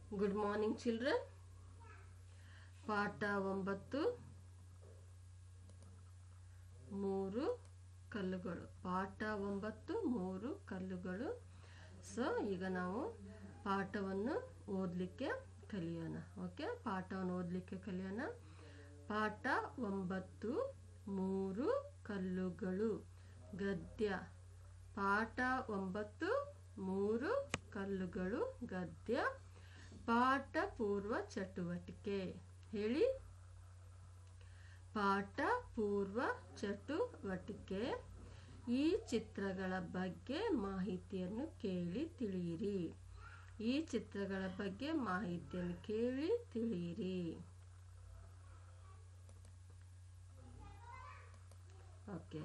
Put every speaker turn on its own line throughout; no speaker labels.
good morning children ಪಾಠ ಒಂಬತ್ತು ಮೂರು ಕಲ್ಲುಗಳು ಪಾಠ ಒಂಬತ್ತು ಮೂರು ಕಲ್ಲುಗಳು ಸೊ ಈಗ ನಾವು ಪಾಠವನ್ನು ಓದಲಿಕ್ಕೆ ಕಲಿಯೋಣ ಓಕೆ ಪಾಠವನ್ನು ಓದಲಿಕ್ಕೆ ಕಲಿಯೋಣ ಪಾಠ ಒಂಬತ್ತು ಮೂರು ಕಲ್ಲುಗಳು ಗದ್ಯ ಪಾಠ ಒಂಬತ್ತು ಮೂರು ಕಲ್ಲುಗಳು ಗದ್ಯ ಪಾಠ ಪೂರ್ವ ಚಟುವಟಿಕೆ ಹೇಳಿ ಪಾಠ ಪೂರ್ವ ಚಟುವಟಿಕೆ ಈ ಚಿತ್ರಗಳ ಬಗ್ಗೆ ಮಾಹಿತಿಯನ್ನು ಕೇಳಿ ತಿಳಿಯಿರಿ ಈ ಚಿತ್ರಗಳ ಬಗ್ಗೆ ಮಾಹಿತಿಯನ್ನು ಕೇಳಿ ತಿಳಿಯಿರಿ ಓಕೆ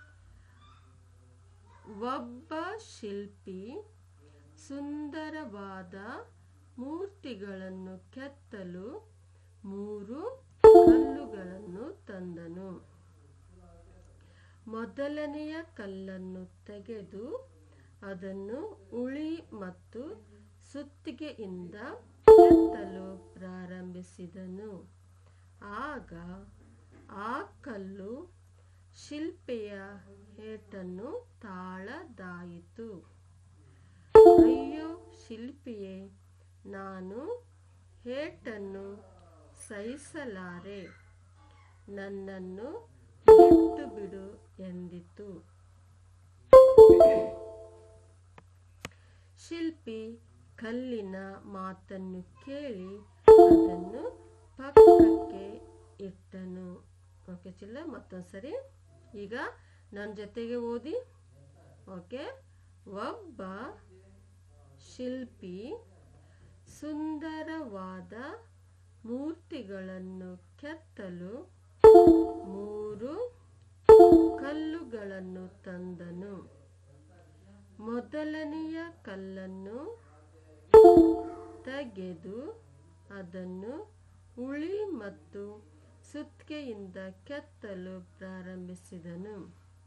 ಒಬ್ಬ ಶಿಲ್ಪಿ ಸುಂದರವಾದ ಮೂರ್ತಿಗಳನ್ನು ಕೆತ್ತಲು ಮೂರು ಕಲ್ಲುಗಳನ್ನು ತಂದನು ಮೊದಲನೆಯ ಕಲ್ಲನ್ನು ತೆಗೆದು ಅದನ್ನು ಉಳಿ ಮತ್ತು ಸುತ್ತಿಗೆಯಿಂದ ಕೆತ್ತಲು ಪ್ರಾರಂಭಿಸಿದನು ಆಗ ಆ ಕಲ್ಲು ಶಿಲ್ಪಿಯ ಏಟನ್ನು ತಾಳದಾಯಿತು ಅಯ್ಯೋ ಶಿಲ್ಪಿಯೇ ನಾನು ಏಟನ್ನು ಸಹಿಸಲಾರೆ ನನ್ನನ್ನು ಬಿಟ್ಟು ಬಿಡು ಎಂದಿತು ಶಿಲ್ಪಿ ಕಲ್ಲಿನ ಮಾತನ್ನು ಕೇಳಿ ಅದನ್ನು ಪಕ್ಕಕ್ಕೆ ಇಟ್ಟನು ಓಕೆ ಚಿಲ್ಲ ಮತ್ತೊಂದ್ಸರಿ ಈಗ ನನ್ನ ಜೊತೆಗೆ ಓದಿ ಓಕೆ ಒಬ್ಬ ಶಿಲ್ಪಿ ಸುಂದರವಾದ ಮೂರ್ತಿಗಳನ್ನು ಕೆತ್ತಲು ಮೂರು ಕಲ್ಲುಗಳನ್ನು ತಂದನು ಮೊದಲನೆಯ ಕಲ್ಲನ್ನು ತೆಗೆದು ಅದನ್ನು ಉಳಿ ಮತ್ತು ಸುತ್ತಿಗೆಯಿಂದ ಕೆತ್ತಲು ಪ್ರಾರಂಭಿಸಿದನು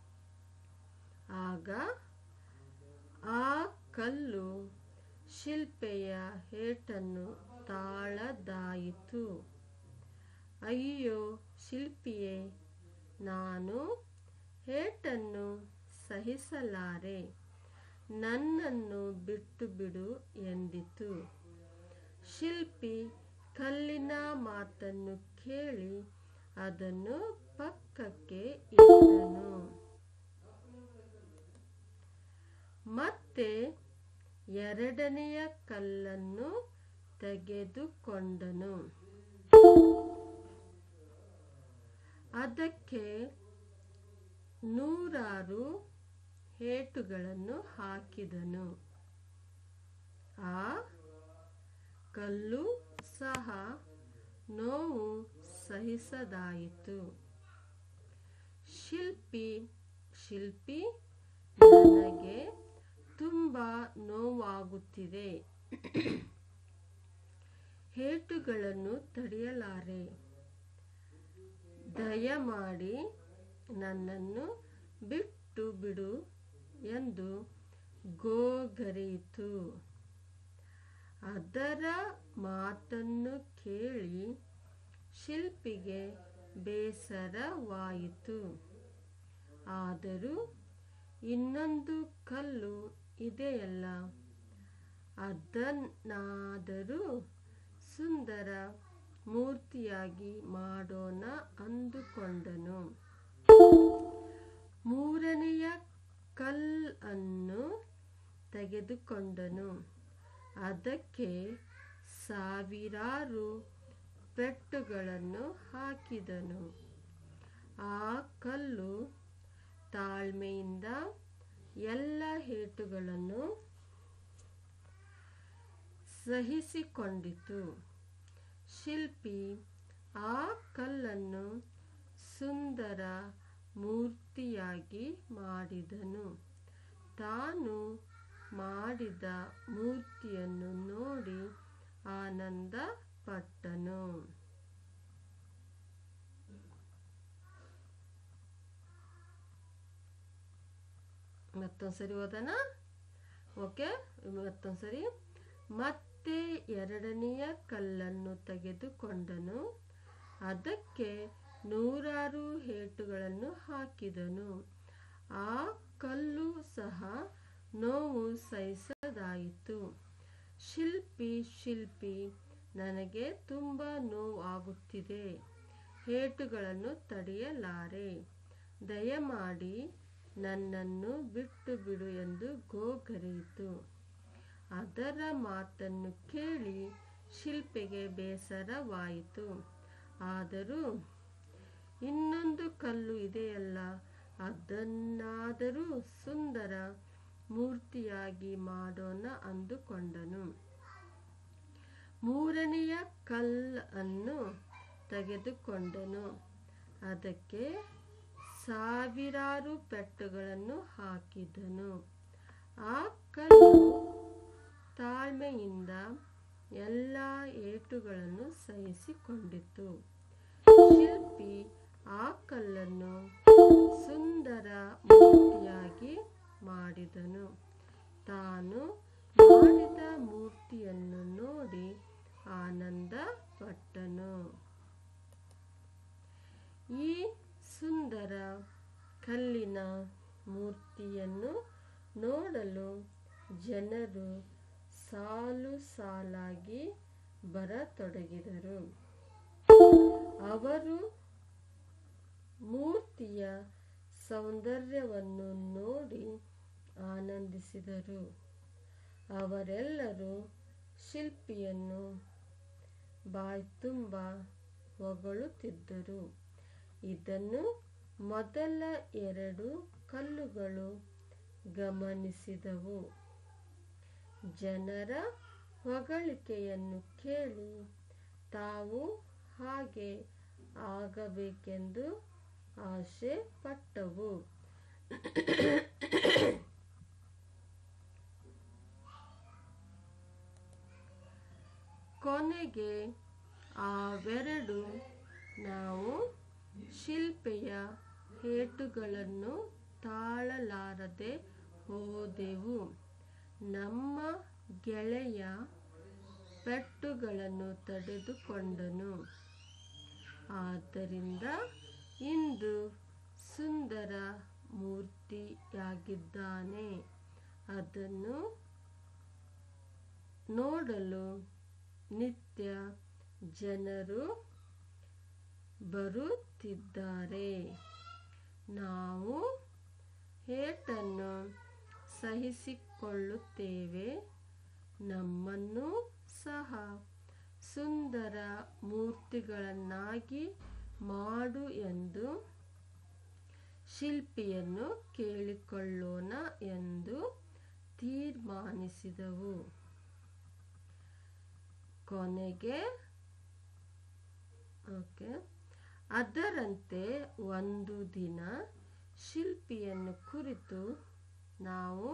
ಆಗ ಆ ಕಲ್ಲು ಶಿಲ್ಪೆಯ ಏಟನ್ನು ತಾಳದಾಯಿತು ಅಯ್ಯೋ ಶಿಲ್ಪಿಯೇ ನಾನು ಏಟನ್ನು ಸಹಿಸಲಾರೆ ನನ್ನನ್ನು ಬಿಟ್ಟು ಬಿಡು ಎಂದಿತು ಶಿಲ್ಪಿ ಕಲ್ಲಿನ ಮಾತನ್ನು ಕೇಳಿ ಅದನ್ನು ಪಕ್ಕಕ್ಕೆ ಇಟ್ಟನು ಮತ್ತೆ ಎರಡನೆಯ ಕಲ್ಲನ್ನು ತೆಗೆದುಕೊಂಡನು ಅದಕ್ಕೆ ನೂರಾರು ಏಟುಗಳನ್ನು ಹಾಕಿದನು ಆ ಕಲ್ಲು ಸಹ ನೋವು ಸಹಿಸದಾಯಿತು ಶಿಲ್ಪಿ ಶಿಲ್ಪಿ ನನಗೆ ತುಂಬ ನೋವಾಗುತ್ತಿದೆ ಏಟುಗಳನ್ನು ತಡೆಯಲಾರೆ ದಯಮಾಡಿ ನನ್ನನ್ನು ಬಿಟ್ಟು ಬಿಡು ಎಂದು ಗೋಗರೆಯಿತು ಅದರ ಮಾತನ್ನು ಕೇಳಿ ಶಿಲ್ಪಿಗೆ ಬೇಸರವಾಯಿತು ಆದರೂ ಇನ್ನೊಂದು ಕಲ್ಲು ಇದೆಯಲ್ಲ ಅದನ್ನಾದರೂ ಸುಂದರ ಮೂರ್ತಿಯಾಗಿ ಮಾಡೋಣ ಅಂದುಕೊಂಡನು ಮೂರನೆಯ ಕಲ್ಲನ್ನು ತೆಗೆದುಕೊಂಡನು ಅದಕ್ಕೆ ಸಾವಿರಾರು ಪೆಟ್ಟುಗಳನ್ನು ಹಾಕಿದನು ಆ ಕಲ್ಲು ತಾಳ್ಮೆಯಿಂದ ಎಲ್ಲ ಏಟುಗಳನ್ನು ಸಹಿಸಿಕೊಂಡಿತು ಶಿಲ್ಪಿ ಆ ಕಲ್ಲನ್ನು ಸುಂದರ ಮೂರ್ತಿಯಾಗಿ ಮಾಡಿದನು ತಾನು ಮಾಡಿದ ಮೂರ್ತಿಯನ್ನು ನೋಡಿ ಆನಂದ ಪಟ್ಟನು ಮತ್ತೊಂದ್ಸರಿ ಓದೋಣ ಓಕೆ ಮತ್ತೊಂದ್ಸರಿ ಮತ್ತೆ ಎರಡನೆಯ ಕಲ್ಲನ್ನು ತೆಗೆದುಕೊಂಡನು ಅದಕ್ಕೆ ನೂರಾರು ಏಟುಗಳನ್ನು ಹಾಕಿದನು ಆ ಕಲ್ಲು ಸಹ ನೋವು ಸಹಿಸದಾಯಿತು ಶಿಲ್ಪಿ ಶಿಲ್ಪಿ ನನಗೆ ತುಂಬ ನೋವು ಆಗುತ್ತಿದೆ ಏಟುಗಳನ್ನು ತಡೆಯಲಾರೆ ದಯಮಾಡಿ ನನ್ನನ್ನು ಬಿಟ್ಟು ಬಿಡು ಎಂದು ಗೋಗರೆಯಿತು ಅದರ ಮಾತನ್ನು ಕೇಳಿ ಶಿಲ್ಪಿಗೆ ಬೇಸರವಾಯಿತು ಆದರೂ ಇನ್ನೊಂದು ಕಲ್ಲು ಇದೆಯಲ್ಲ ಅದನ್ನಾದರೂ ಸುಂದರ ಮೂರ್ತಿಯಾಗಿ ಮಾಡೋಣ ಅಂದುಕೊಂಡನು ಮೂರನೆಯ ಕಲ್ಲನ್ನು ತೆಗೆದುಕೊಂಡನು ಅದಕ್ಕೆ ಸಾವಿರಾರು ಪೆಟ್ಟುಗಳನ್ನು ಹಾಕಿದನು ಆ ಕಲ್ಲು ತಾಳ್ಮೆಯಿಂದ ಎಲ್ಲ ಏಟುಗಳನ್ನು ಸಹಿಸಿಕೊಂಡಿತು ಶಿಲ್ಪಿ ಆ ಕಲ್ಲನ್ನು ಸುಂದರ ಮೂರ್ತಿಯಾಗಿ ಮಾಡಿದನು ತಾನು ಮಾಡಿದ ಮೂರ್ತಿಯನ್ನು ನೋಡಿ ಆನಂದ ಪಟ್ಟನು ಈ ಸುಂದರ ಕಲ್ಲಿನ ಮೂರ್ತಿಯನ್ನು ನೋಡಲು ಜನರು ಸಾಲು ಸಾಲಾಗಿ ಬರತೊಡಗಿದರು ಅವರು ಮೂರ್ತಿಯ ಸೌಂದರ್ಯವನ್ನು ನೋಡಿ ಆನಂದಿಸಿದರು ಅವರೆಲ್ಲರೂ ಶಿಲ್ಪಿಯನ್ನು ಬಾಯ್ತುಂಬ ಹೊಗಳುತ್ತಿದ್ದರು ಇದನ್ನು ಮೊದಲ ಎರಡು ಕಲ್ಲುಗಳು ಗಮನಿಸಿದವು ಜನರ ಹೊಗಳಿಕೆಯನ್ನು ಕೇಳಿ ತಾವು ಹಾಗೆ ಆಗಬೇಕೆಂದು ಆಸೆ ಪಟ್ಟವು ಕೊನೆಗೆ ಅವೆರಡು ನಾವು ಶಿಲ್ಪೆಯ ಏಟುಗಳನ್ನು ತಾಳಲಾರದೆ ಹೋದೆವು ನಮ್ಮ ಗೆಳೆಯ ಪೆಟ್ಟುಗಳನ್ನು ತಡೆದುಕೊಂಡನು ಆದ್ದರಿಂದ ಇಂದು ಸುಂದರ ಮೂರ್ತಿಯಾಗಿದ್ದಾನೆ ಅದನ್ನು ನೋಡಲು ನಿತ್ಯ ಜನರು ಬರುತ್ತಿದ್ದಾರೆ ನಾವು ಏಟನ್ನು ಸಹಿಸಿಕೊಳ್ಳುತ್ತೇವೆ ನಮ್ಮನ್ನು ಸಹ ಸುಂದರ ಮೂರ್ತಿಗಳನ್ನಾಗಿ ಮಾಡು ಎಂದು ಶಿಲ್ಪಿಯನ್ನು ಕೇಳಿಕೊಳ್ಳೋಣ ಎಂದು ತೀರ್ಮಾನಿಸಿದವು ಕೊನೆಗೆ ಓಕೆ ಅದರಂತೆ ಒಂದು ದಿನ ಶಿಲ್ಪಿಯನ್ನು ಕುರಿತು ನಾವು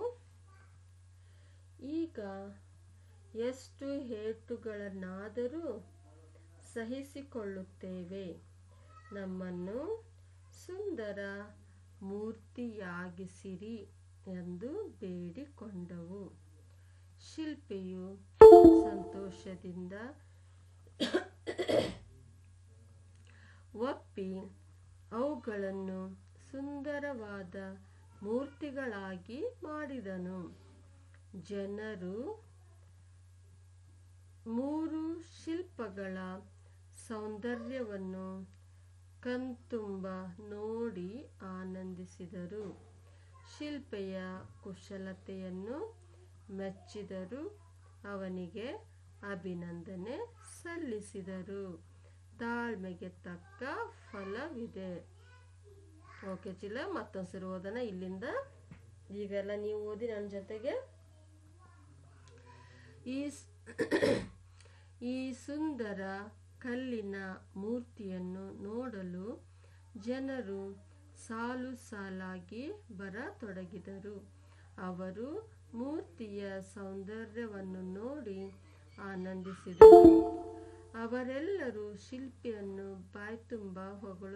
ಈಗ ಎಷ್ಟು ಏಟುಗಳನ್ನಾದರೂ ಸಹಿಸಿಕೊಳ್ಳುತ್ತೇವೆ ನಮ್ಮನ್ನು ಸುಂದರ ಮೂರ್ತಿಯಾಗಿಸಿರಿ ಎಂದು ಬೇಡಿಕೊಂಡವು ಶಿಲ್ಪಿಯು ಸಂತೋಷದಿಂದ ಒಪ್ಪಿ ಅವುಗಳನ್ನು ಸುಂದರವಾದ ಮೂರ್ತಿಗಳಾಗಿ ಮಾಡಿದನು ಜನರು ಮೂರು ಶಿಲ್ಪಗಳ ಸೌಂದರ್ಯವನ್ನು ಕಣ್ತುಂಬ ನೋಡಿ ಆನಂದಿಸಿದರು ಶಿಲ್ಪೆಯ ಕುಶಲತೆಯನ್ನು ಮೆಚ್ಚಿದರು ಅವನಿಗೆ ಅಭಿನಂದನೆ ಸಲ್ಲಿಸಿದರು ತಾಳ್ಮೆಗೆ ತಕ್ಕ ಫಲವಿದೆ ಓಕೆ ಚಿಲ್ಲ ಮತ್ತೊಂದ್ಸರಿ ಓದೋಣ ಇಲ್ಲಿಂದ ಈಗೆಲ್ಲ ನೀವು ಓದಿ ನನ್ನ ಜೊತೆಗೆ ಈ ಸ್- ಈ ಸುಂದರ ಕಲ್ಲಿನ ಮೂರ್ತಿಯನ್ನು ನೋಡಲು ಜನರು ಸಾಲು ಸಾಲಾಗಿ ಬರತೊಡಗಿದರು ಅವರು ಮೂರ್ತಿಯ ಸೌಂದರ್ಯವನ್ನು ನೋಡಿ ಆನಂದಿಸಿದರು ಅವರೆಲ್ಲರೂ ಶಿಲ್ಪಿಯನ್ನು ಬಾಯ್ತುಂಬ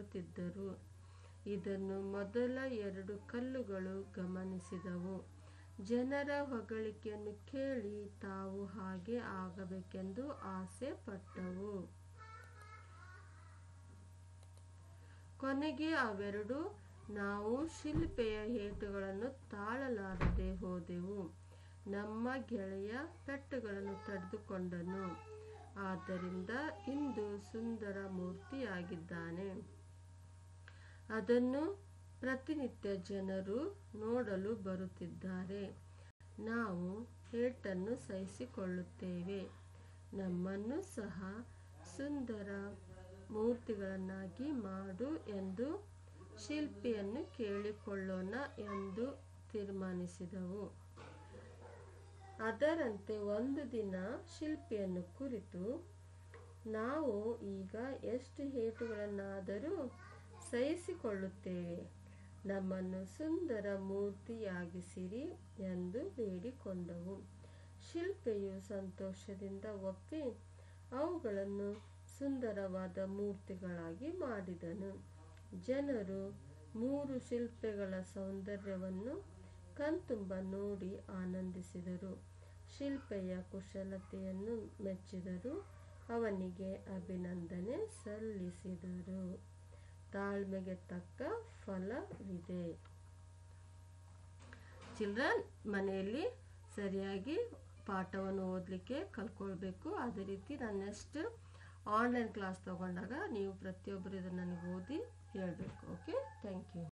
ಹೊಗಳುತ್ತಿದ್ದರು ಇದನ್ನು ಮೊದಲ ಎರಡು ಕಲ್ಲುಗಳು ಗಮನಿಸಿದವು ಜನರ ಹೊಗಳಿಕೆಯನ್ನು ಕೇಳಿ ತಾವು ಹಾಗೆ ಆಗಬೇಕೆಂದು ಆಸೆ ಪಟ್ಟವು ಕೊನೆಗೆ ಅವೆರಡು ನಾವು ಶಿಲ್ಪೆಯ ಏಟುಗಳನ್ನು ತಾಳಲಾರದೆ ಹೋದೆವು ನಮ್ಮ ಗೆಳೆಯ ಪೆಟ್ಟುಗಳನ್ನು ತಡೆದುಕೊಂಡನು ಆದ್ದರಿಂದ ಇಂದು ಸುಂದರ ಮೂರ್ತಿಯಾಗಿದ್ದಾನೆ ಅದನ್ನು ಪ್ರತಿನಿತ್ಯ ಜನರು ನೋಡಲು ಬರುತ್ತಿದ್ದಾರೆ ನಾವು ಏಟನ್ನು ಸಹಿಸಿಕೊಳ್ಳುತ್ತೇವೆ ನಮ್ಮನ್ನು ಸಹ ಸುಂದರ ಮೂರ್ತಿಗಳನ್ನಾಗಿ ಮಾಡು ಎಂದು ಶಿಲ್ಪಿಯನ್ನು ಕೇಳಿಕೊಳ್ಳೋಣ ಎಂದು ತೀರ್ಮಾನಿಸಿದವು ಅದರಂತೆ ಒಂದು ದಿನ ಶಿಲ್ಪಿಯನ್ನು ಕುರಿತು ನಾವು ಈಗ ಎಷ್ಟು ಏಟುಗಳನ್ನಾದರೂ ಸಹಿಸಿಕೊಳ್ಳುತ್ತೇವೆ ನಮ್ಮನ್ನು ಸುಂದರ ಮೂರ್ತಿಯಾಗಿಸಿರಿ ಎಂದು ಬೇಡಿಕೊಂಡವು ಶಿಲ್ಪಿಯು ಸಂತೋಷದಿಂದ ಒಪ್ಪಿ ಅವುಗಳನ್ನು ಸುಂದರವಾದ ಮೂರ್ತಿಗಳಾಗಿ ಮಾಡಿದನು ಜನರು ಮೂರು ಶಿಲ್ಪಗಳ ಸೌಂದರ್ಯವನ್ನು ಕಣ್ತುಂಬ ನೋಡಿ ಆನಂದಿಸಿದರು ಶಿಲ್ಪೆಯ ಕುಶಲತೆಯನ್ನು ಮೆಚ್ಚಿದರು ಅವನಿಗೆ ಅಭಿನಂದನೆ ಸಲ್ಲಿಸಿದರು ತಾಳ್ಮೆಗೆ ತಕ್ಕ ಫಲವಿದೆ ಚಿಲ್ಡ್ರನ್ ಮನೆಯಲ್ಲಿ ಸರಿಯಾಗಿ ಪಾಠವನ್ನು ಓದಲಿಕ್ಕೆ ಕಲ್ಕೊಳ್ಬೇಕು ಅದೇ ರೀತಿ ನಾನು ನೆಕ್ಸ್ಟ್ ಆನ್ಲೈನ್ ಕ್ಲಾಸ್ ತಗೊಂಡಾಗ ನೀವು ಪ್ರತಿಯೊಬ್ಬರು ಇದನ್ನು ನನಗೆ ಓದಿ ಹೇಳಬೇಕು ಓಕೆ ಥ್ಯಾಂಕ್ ಯು